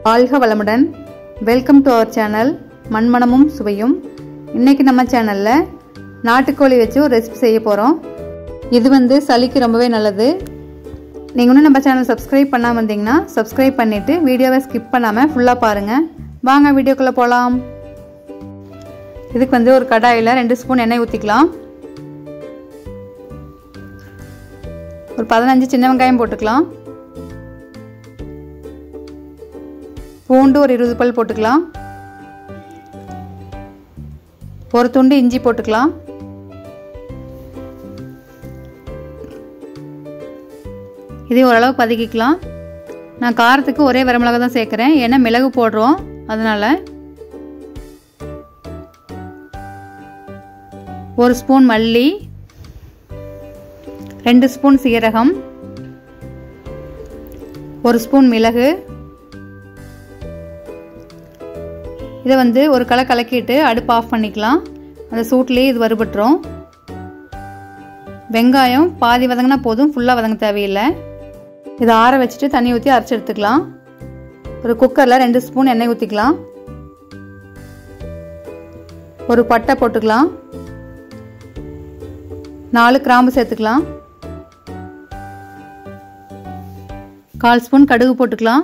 வாழ்க வளமுடன் welcome to our channel மண்மணமும் சுவையும் இன்றைக்கி நம்ம சேனலில் நாட்டுக்கோழி வச்சு ஒரு ரெசிபி செய்ய போகிறோம் இது வந்து சளிக்கு ரொம்பவே நல்லது நீங்கள் இன்னும் நம்ம சேனல் சப்ஸ்கிரைப் பண்ணாமல் இருந்தீங்கன்னா சப்ஸ்கிரைப் பண்ணிவிட்டு வீடியோவை ஸ்கிப் பண்ணாமல் ஃபுல்லாக பாருங்கள் வாங்க வீடியோக்குள்ளே போகலாம் இதுக்கு வந்து ஒரு கடாயில் ரெண்டு ஸ்பூன் எண்ணெய் ஊற்றிக்கலாம் ஒரு பதினஞ்சு சின்ன வெங்காயம் போட்டுக்கலாம் பூண்டு ஒரு இருபது பல் போட்டுக்கலாம் ஒரு துண்டு இஞ்சி போட்டுக்கலாம் இதே ஓரளவு பதுக்கிக்கலாம் நான் காரத்துக்கு ஒரே வரமிளகா தான் சேர்க்குறேன் ஏன்னா மிளகு போடுறோம் அதனால் ஒரு ஸ்பூன் மல்லி ரெண்டு ஸ்பூன் சீரகம் ஒரு ஸ்பூன் மிளகு இதை வந்து ஒரு களை கலக்கிட்டு அடுப்பு ஆஃப் பண்ணிக்கலாம் அந்த சூட்லேயே இது வறுபட்டுரும் வெங்காயம் பாதி வதங்கினா போதும் ஃபுல்லாக வதங்க தேவையில்லை இதை ஆற வச்சுட்டு தண்ணி ஊற்றி அரைச்சி எடுத்துக்கலாம் ஒரு குக்கரில் ரெண்டு ஸ்பூன் எண்ணெய் ஊற்றிக்கலாம் ஒரு பட்டை போட்டுக்கலாம் நாலு கிராம்பு சேர்த்துக்கலாம் கால் ஸ்பூன் கடுகு போட்டுக்கலாம்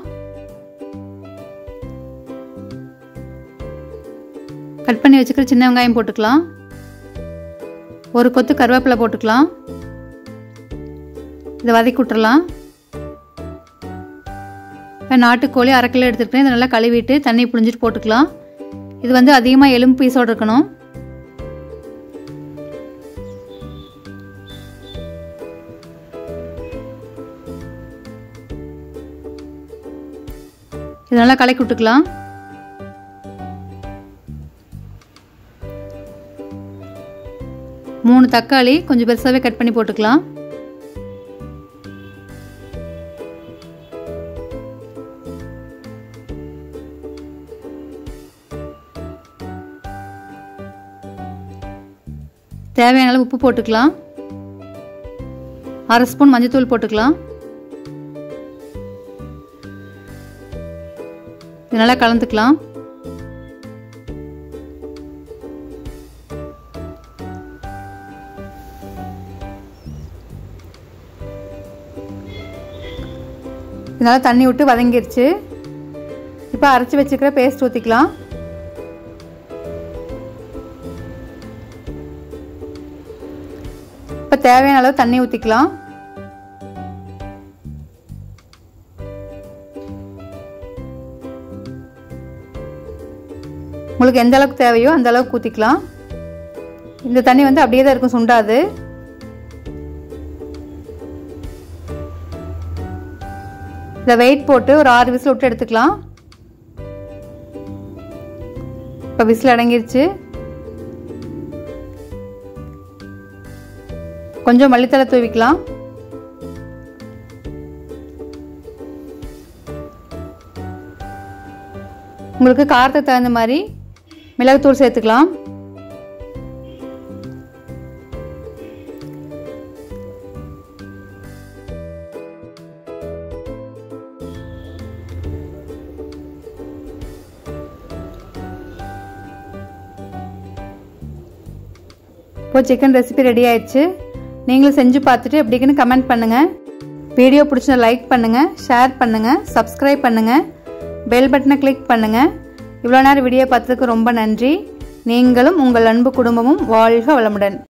கட் பண்ணி வச்சுக்கிற சின்ன வெங்காயம் போட்டுக்கலாம் ஒரு கொத்து கருவேப்பிலை போட்டுக்கலாம் இதை வதக்கி விட்டுறலாம் இப்போ நாட்டுக்கோழி அரை கிலோ எடுத்துருக்கேன் இதை நல்லா கழுவிட்டு தண்ணி புழிஞ்சிட்டு போட்டுக்கலாம் இது வந்து அதிகமாக எலும்பு பீஸோடு இருக்கணும் இது நல்லா கலக்கி விட்டுக்கலாம் மூணு தக்காளி கொஞ்சம் பெருசாகவே கட் பண்ணி போட்டுக்கலாம் தேவையான அளவு உப்பு போட்டுக்கலாம் அரை ஸ்பூன் மஞ்சத்தூள் போட்டுக்கலாம் இது நல்லா கலந்துக்கலாம் இதனால் தண்ணி விட்டு வதங்கிருச்சு இப்போ அரைச்சி வச்சுக்கிற பேஸ்ட் ஊற்றிக்கலாம் இப்போ தேவையான அளவு தண்ணி ஊற்றிக்கலாம் உங்களுக்கு எந்த அளவுக்கு தேவையோ அந்த அளவுக்கு ஊற்றிக்கலாம் இந்த தண்ணி வந்து அப்படியே தான் இருக்கும் சுண்டாது இதை வெயிட் போட்டு ஒரு ஆறு விசில் விட்டு எடுத்துக்கலாம் இப்போ விசில் அடங்கிருச்சு கொஞ்சம் மல்லித்தலை தூவிக்கலாம் உங்களுக்கு காரத்துக்கு தகுந்த மாதிரி மிளகுத்தூள் சேர்த்துக்கலாம் இப்போ சிக்கன் ரெசிபி ரெடி ஆயிடுச்சு நீங்களும் செஞ்சு பார்த்துட்டு எப்படிக்குன்னு கமெண்ட் பண்ணுங்கள் வீடியோ பிடிச்ச லைக் பண்ணுங்கள் ஷேர் பண்ணுங்கள் சப்ஸ்கிரைப் பண்ணுங்கள் பெல் பட்டனை கிளிக் பண்ணுங்கள் இவ்வளோ நேரம் வீடியோ பார்த்ததுக்கு ரொம்ப நன்றி நீங்களும் உங்கள் அன்பு குடும்பமும் வாழ்க வளமுடன்